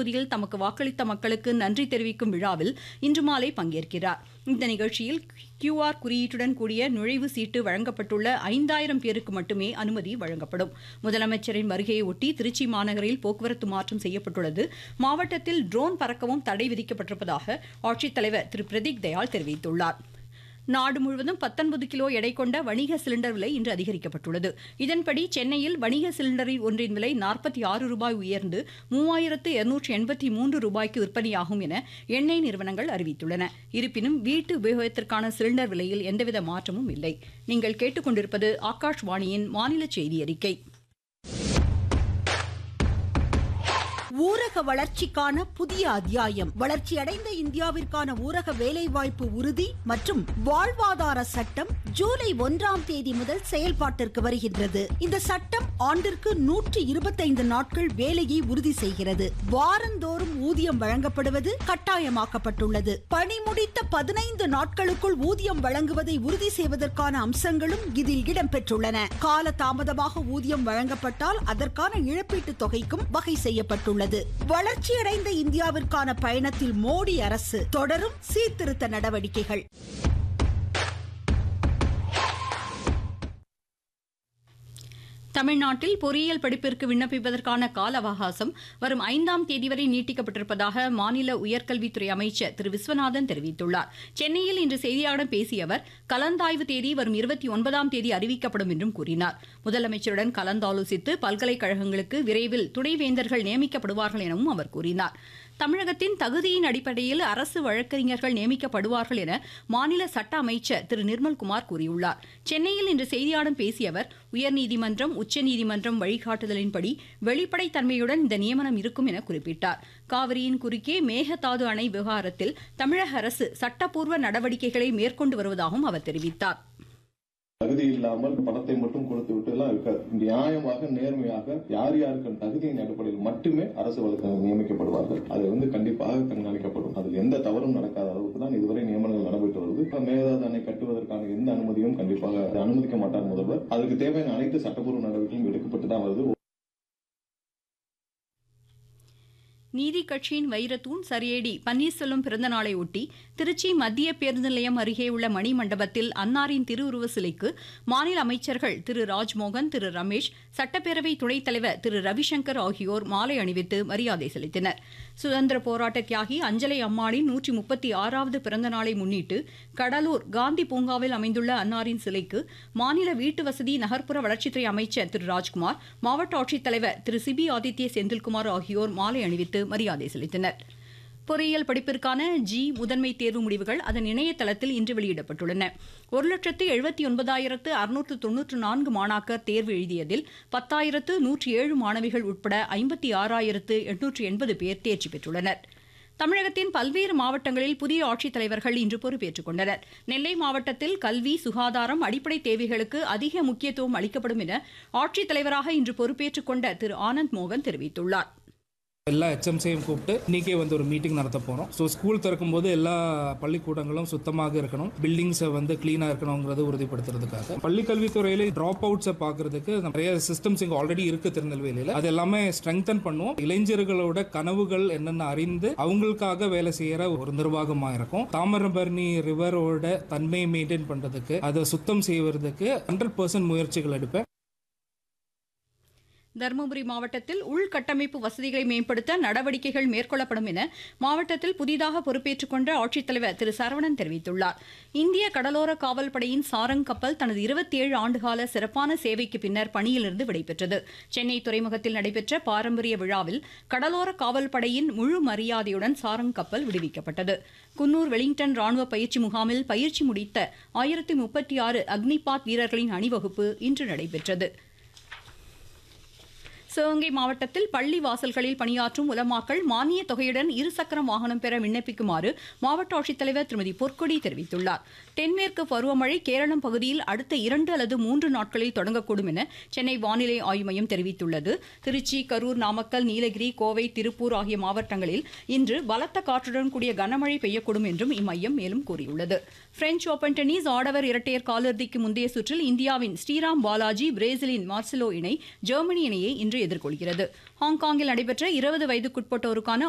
தொகுதியில் தமக்கு வாக்களித்த மக்களுக்கு நன்றி தெரிவிக்கும் விழாவில் இன்று மாலை பங்கேற்கிறார் இந்த நிகழ்ச்சியில் கியூஆர் குறியீட்டுடன் கூடிய நுழைவு சீட்டு வழங்கப்பட்டுள்ள ஐந்தாயிரம் பேருக்கு மட்டுமே அனுமதி வழங்கப்படும் முதலமைச்சரின் வருகையை ஒட்டி திருச்சி மாநகரில் போக்குவரத்து மாற்றம் செய்யப்பட்டுள்ளது மாவட்டத்தில் ட்ரோன் பறக்கவும் தடை விதிக்கப்பட்டிருப்பதாக ஆட்சித்தலைவர் திரு பிரதீக் தயாள் தெரிவித்துள்ளார் நாடு முழுவதும் பத்தொன்பது கிலோ எடை கொண்ட வணிக சிலிண்டர் விலை இன்று அதிகரிக்கப்பட்டுள்ளது இதன்படி சென்னையில் வணிக சிலிண்டரில் ஒன்றின் விலை நாற்பத்தி ஆறு ரூபாய் உயர்ந்து மூவாயிரத்து இருநூற்றி எண்பத்தி மூன்று ரூபாய்க்கு விற்பனையாகும் என எண்ணெய் நிறுவனங்கள் அறிவித்துள்ளன இருப்பினும் வீட்டு உபயோகத்திற்கான சிலிண்டர் விலையில் எந்தவித மாற்றமும் இல்லை நீங்கள் கேட்டுக்கொண்டிருப்பது ஆகாஷ்வாணியின் மாநில செய்தி அறிக்கை ஊரக வளர்ச்சிக்கான புதிய அத்தியாயம் வளர்ச்சியடைந்த இந்தியாவிற்கான ஊரக வேலைவாய்ப்பு உறுதி மற்றும் வாழ்வாதார சட்டம் ஜூலை ஒன்றாம் தேதி முதல் செயல்பாட்டிற்கு வருகின்றது இந்த சட்டம் ஆண்டிற்கு நூற்றி இருபத்தைந்து நாட்கள் வேலையை உறுதி செய்கிறது வாரந்தோறும் ஊதியம் வழங்கப்படுவது கட்டாயமாக்கப்பட்டுள்ளது பணி முடித்த பதினைந்து நாட்களுக்குள் ஊதியம் வழங்குவதை உறுதி செய்வதற்கான அம்சங்களும் இதில் இடம்பெற்றுள்ளன கால தாமதமாக ஊதியம் வழங்கப்பட்டால் அதற்கான இழப்பீட்டுத் தொகைக்கும் வகை செய்யப்பட்டுள்ளது உள்ளது வளர்ச்சியடைந்த இந்தியாவிற்கான பயணத்தில் மோடி அரசு தொடரும் சீர்திருத்த நடவடிக்கைகள் தமிழ்நாட்டில் பொறியியல் படிப்பிற்கு விண்ணப்பிப்பதற்கான கால அவகாசம் வரும் ஐந்தாம் தேதி வரை நீட்டிக்கப்பட்டிருப்பதாக மாநில உயர்கல்வித்துறை அமைச்சர் திரு விஸ்வநாதன் தெரிவித்துள்ளார் சென்னையில் இன்று செய்தியாளர்களிடம் பேசிய அவர் கலந்தாய்வு தேதி வரும் இருபத்தி ஒன்பதாம் தேதி அறிவிக்கப்படும் என்றும் கூறினார் முதலமைச்சருடன் கலந்தாலோசித்து பல்கலைக்கழகங்களுக்கு விரைவில் துணைவேந்தர்கள் நியமிக்கப்படுவார்கள் எனவும் அவர் கூறினார் தமிழகத்தின் தகுதியின் அடிப்படையில் அரசு வழக்கறிஞர்கள் நியமிக்கப்படுவார்கள் என மாநில சட்ட அமைச்சர் திரு நிர்மல்குமார் கூறியுள்ளார் சென்னையில் இன்று செய்தியாளர்களிடம் பேசிய அவர் உயர்நீதிமன்றம் உச்சநீதிமன்றம் வழிகாட்டுதலின்படி வெளிப்படைத்தன்மையுடன் இந்த நியமனம் இருக்கும் என குறிப்பிட்டார் காவிரியின் குறுக்கே மேகதாது அணை விவகாரத்தில் தமிழக அரசு சட்டப்பூர்வ நடவடிக்கைகளை மேற்கொண்டு வருவதாகவும் அவர் தெரிவித்தார் தகுதி இல்லாமல் பணத்தை மட்டும் கொடுத்து விட்டு எல்லாம் இருக்காது நியாயமாக நேர்மையாக யார் யாருக்கு தகுதியின் அடிப்படையில் மட்டுமே அரசு வழக்கறிஞர் நியமிக்கப்படுவார்கள் அது வந்து கண்டிப்பாக கண்காணிக்கப்படும் அதில் எந்த தவறும் நடக்காத அளவுக்கு தான் இதுவரை நியமனங்கள் நடைபெற்று வருது மேகதாது அணை கட்டுவதற்கான எந்த அனுமதியும் கண்டிப்பாக அனுமதிக்க மாட்டார் முதல்வர் அதுக்கு தேவையான அனைத்து சட்டப்பூர்வ நடவடிக்கையும் எடுக்கப்பட்டு தான் வருது நீதி கட்சியின் வைரத்தூண் சரியேடி பன்னீர்செல்வம் பிறந்த நாளை ஒட்டி திருச்சி மத்திய பேருந்து நிலையம் அருகே உள்ள மணி மண்டபத்தில் அன்னாரின் திருவுருவ சிலைக்கு மாநில அமைச்சர்கள் திரு ராஜ்மோகன் திரு ரமேஷ் சட்டப்பேரவை துணைத் தலைவர் திரு ரவிசங்கர் ஆகியோர் மாலை அணிவித்து மரியாதை செலுத்தினர் சுதந்திர போராட்ட தியாகி அஞ்சலை அம்மாளின் நூற்றி முப்பத்தி ஆறாவது பிறந்த நாளை முன்னிட்டு கடலூர் காந்தி பூங்காவில் அமைந்துள்ள அன்னாரின் சிலைக்கு மாநில வீட்டு வசதி நகர்ப்புற வளர்ச்சித்துறை அமைச்சர் திரு ராஜ்குமார் மாவட்ட ஆட்சித்தலைவர் திரு சிபி ஆதித்ய செந்தில்குமார் ஆகியோர் மாலை அணிவித்து மரியாதை செலுத்தினர் பொறியியல் படிப்பிற்கான ஜி முதன்மை தேர்வு முடிவுகள் அதன் இணையதளத்தில் இன்று வெளியிடப்பட்டுள்ளன ஒரு லட்சத்து எழுபத்தி ஒன்பதாயிரத்து அறுநூற்று தொன்னூற்று நான்கு மாணாக்கர் தேர்வு எழுதியதில் பத்தாயிரத்து நூற்றி ஏழு மாணவிகள் உட்பட ஐம்பத்தி ஆறாயிரத்து எண்ணூற்று எண்பது பேர் தேர்ச்சி பெற்றுள்ளனர் தமிழகத்தின் பல்வேறு மாவட்டங்களில் புதிய ஆட்சித்தலைவர்கள் இன்று பொறுப்பேற்றுக் கொண்டனர் நெல்லை மாவட்டத்தில் கல்வி சுகாதாரம் அடிப்படை தேவைகளுக்கு அதிக முக்கியத்துவம் அளிக்கப்படும் என ஆட்சித்தலைவராக இன்று பொறுப்பேற்றுக் கொண்ட திரு ஆனந்த் மோகன் தெரிவித்துள்ளார் எல்லா ஹெச்எம்சியும் கூப்பிட்டு இன்னைக்கே வந்து ஒரு மீட்டிங் நடத்த போகிறோம் ஸோ ஸ்கூல் திறக்கும் போது எல்லா பள்ளிக்கூடங்களும் சுத்தமாக இருக்கணும் பில்டிங்ஸை வந்து க்ளீனாக இருக்கணுங்கிறத உறுதிப்படுத்துறதுக்காக பள்ளி கல்வித்துறையில ட்ராப் அவுட்ஸை பார்க்கறதுக்கு நிறைய சிஸ்டம்ஸ் இங்கே ஆல்ரெடி இருக்கு திருநெல்வேலியில் அது எல்லாமே ஸ்ட்ரெங்தன் பண்ணுவோம் இளைஞர்களோட கனவுகள் என்னென்ன அறிந்து அவங்களுக்காக வேலை செய்யற ஒரு நிர்வாகமாக இருக்கும் தாமிரபரணி ரிவரோட தன்மையை மெயின்டைன் பண்ணுறதுக்கு அதை சுத்தம் செய்வதற்கு ஹண்ட்ரட் பர்சன்ட் முயற்சிகள் எடுப்பேன் தருமபுரி மாவட்டத்தில் உள்கட்டமைப்பு வசதிகளை மேம்படுத்த நடவடிக்கைகள் மேற்கொள்ளப்படும் என மாவட்டத்தில் புதிதாக பொறுப்பேற்றுக் கொண்ட ஆட்சித்தலைவர் திரு சரவணன் தெரிவித்துள்ளார் இந்திய கடலோர காவல் படையின் சாரங் கப்பல் தனது இருபத்தி ஏழு ஆண்டுகால சிறப்பான சேவைக்கு பின்னர் பணியிலிருந்து விடைபெற்றது சென்னை துறைமுகத்தில் நடைபெற்ற பாரம்பரிய விழாவில் கடலோர காவல் படையின் முழு மரியாதையுடன் சாரங் கப்பல் விடுவிக்கப்பட்டது குன்னூர் வெலிங்டன் ராணுவ பயிற்சி முகாமில் பயிற்சி முடித்த ஆயிரத்தி முப்பத்தி ஆறு அக்னிபாத் வீரர்களின் அணிவகுப்பு இன்று நடைபெற்றது சிவகங்கை மாவட்டத்தில் பள்ளி வாசல்களில் பணியாற்றும் உலமாக்கள் மானிய தொகையுடன் இருசக்கர வாகனம் பெற விண்ணப்பிக்குமாறு மாவட்ட ஆட்சித்தலைவர் திருமதி பொற்கொடி தெரிவித்துள்ளார் தென்மேற்கு பருவமழை கேரளம் பகுதியில் அடுத்த இரண்டு அல்லது மூன்று நாட்களில் தொடங்கக்கூடும் என சென்னை வானிலை ஆய்வு மையம் தெரிவித்துள்ளது திருச்சி கரூர் நாமக்கல் நீலகிரி கோவை திருப்பூர் ஆகிய மாவட்டங்களில் இன்று பலத்த காற்றுடன் கூடிய கனமழை பெய்யக்கூடும் என்றும் இம்மையம் மேலும் கூறியுள்ளது பிரெஞ்ச் ஓபன் டென்னிஸ் ஆடவர் இரட்டையர் காலிறுதிக்கு முந்தைய சுற்றில் இந்தியாவின் ஸ்ரீராம் பாலாஜி பிரேசிலின் மார்செலோ இணை ஜெர்மனி இணையை இன்று எதிர்கொள்கிறது ஹாங்காங்கில் நடைபெற்ற இருபது வயதுக்குட்பட்டோருக்கான